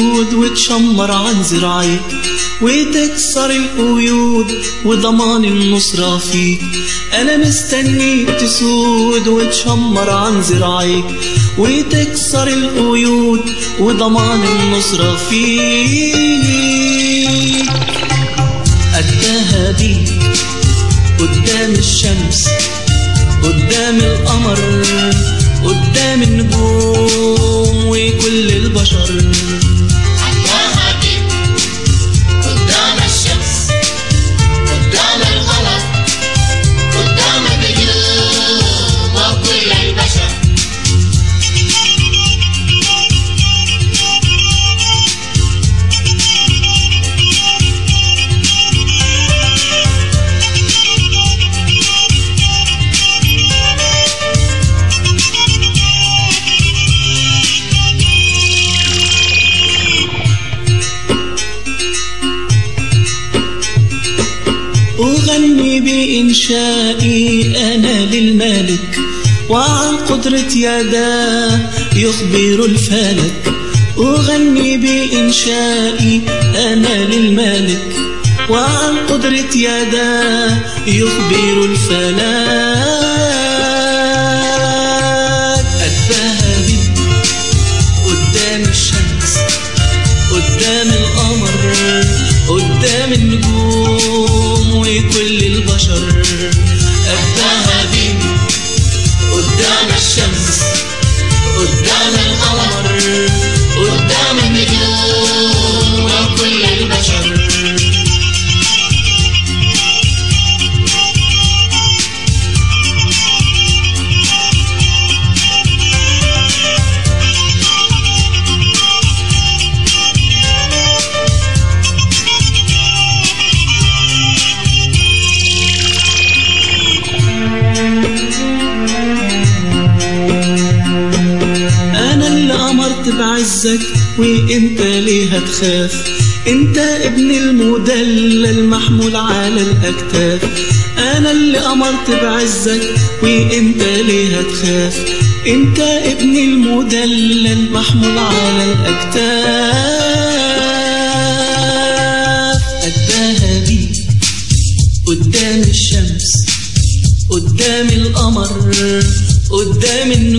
تسود وتشمر عن زراعيك وتكسر القيود وضمان النصرة فيك أنا مستنيك تسود وتشمر عن زراعيك وتكسر القيود وضمان النصرة فيك قدها بيك قدام الشمس قدام القمر قدام النجوم وكل البشر عداها بيك قدام الشمس قدام القمر قدام النجوم وكل البشر أغني بإنشائي أنا للمالك وعن قدرة يداه يخبر الفلك أغني بإنشائي أنا للمالك وعن قدرة يداه يخبر الفلك الذهبي قدام الشمس قدام القمر قدام النجوم وكل البشر الذهبي قدام الشمس قدام القمر قدام النجوم وكل البشر انا اللي امرت بعزك وانت ليه هتخاف انت ابن المدلل محمول على الاكتاف انا اللي امرت بعزك وانت ليه هتخاف انت ابن المدلل محمول على الاكتاف الذهبي قدام الشمس قدام القمر قدام النجوم